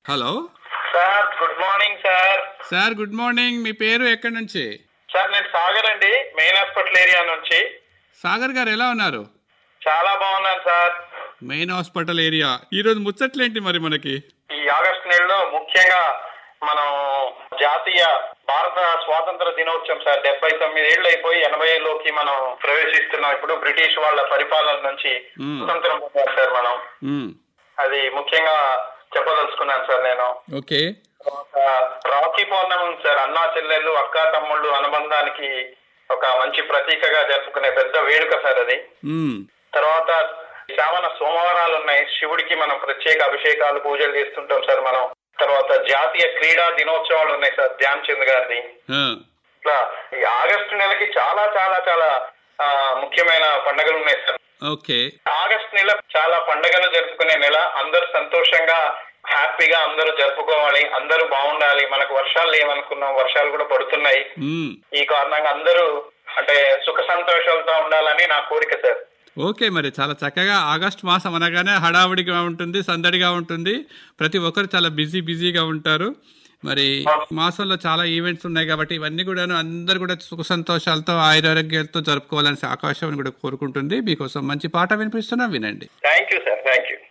Hello sir good morning sir sir good morning మీ పేరు ఎక్కడి నుంచి సార్ నేను సాగర్ అండి మెయిన్ హాస్పిటల్ ఏరియా నుంచి సాగర్ గారు ఎలా ఉన్నారు చాలా బాగున్నాను సార్ మెయిన్ హాస్పిటల్ ఏరియా ఈరోజు ముచ్చట్లేంటి మరి మనకి ఈ ఆగస్టు నెలలో ముఖ్యంగా మనం జాతీయ భారత స్వాతంత్ర దినోత్సవం సార్ డెబ్బై తొమ్మిది ఏళ్ళు అయిపోయి ఎనభై ఏళ్ళలోకి మనం ప్రవేశిస్తున్నాం ఇప్పుడు బ్రిటిష్ వాళ్ళ పరిపాలన నుంచి మ్మ్. స్వతంత్రం పొందాం సార్ మనం మ్మ్. అది ముఖ్యంగా చెప్పదలుచుకున్నాను సార్ నేను ఓకే తర్వాత రాఖీ పౌర్ణమి ఉంది సార్ అన్నా చెల్లెళ్ళు అక్కా తమ్ముళ్ళు అనుబంధానికి ఒక మంచి ప్రతీకగా జరుపుకునే పెద్ద వేడుక సార్ అది మ్మ్. తర్వాత శ్రావణ సోమవారాలు ఉన్నాయి శివుడికి మనం ప్రత్యేక అభిషేకాలు పూజలు చేస్తుంటాం సార్ మనం తర్వాత జాతీయ క్రీడా దినోత్సవాలు ఉన్నాయి సార్ ధ్యాన్ చంద్ గారిది ఆ. ఇట్లా ఈ ఆగస్టు నెలకి చాలా చాలా చాలా ఆ, ముఖ్యమైన పండుగలు ఉన్నాయి సార్ ఓకే ఆగస్ట్ నెల చాలా పండుగలు జరుపుకునే నెల అందరూ సంతోషంగా హ్యాపీగా అందరూ జరుపుకోవాలి అందరూ బాగుండాలి మనకు వర్షాలు లేవనుకున్నాం వర్షాలు కూడా పడుతున్నాయి మ్మ్. ఈ కారణంగా అందరూ అంటే సుఖ సంతోషాలతో ఉండాలని నా కోరిక సార్ ఓకే మరి చాలా చక్కగా ఆగస్ట్ మాసం అనగానే హడావుడిగా ఉంటుంది సందడిగా ఉంటుంది ప్రతి ఒక్కరు చాలా బిజీ బిజీగా ఉంటారు మరి మాసంలో చాలా ఈవెంట్స్ ఉన్నాయి కాబట్టి ఇవన్నీ కూడాను అందరు కూడా సుఖ సంతోషాలతో ఆయురారోగ్యాలతో జరుపుకోవాలని ఆకాశం కూడా కోరుకుంటుంది మీకోసం మంచి పాట వినిపిస్తున్నా వినండి thank you sir thank you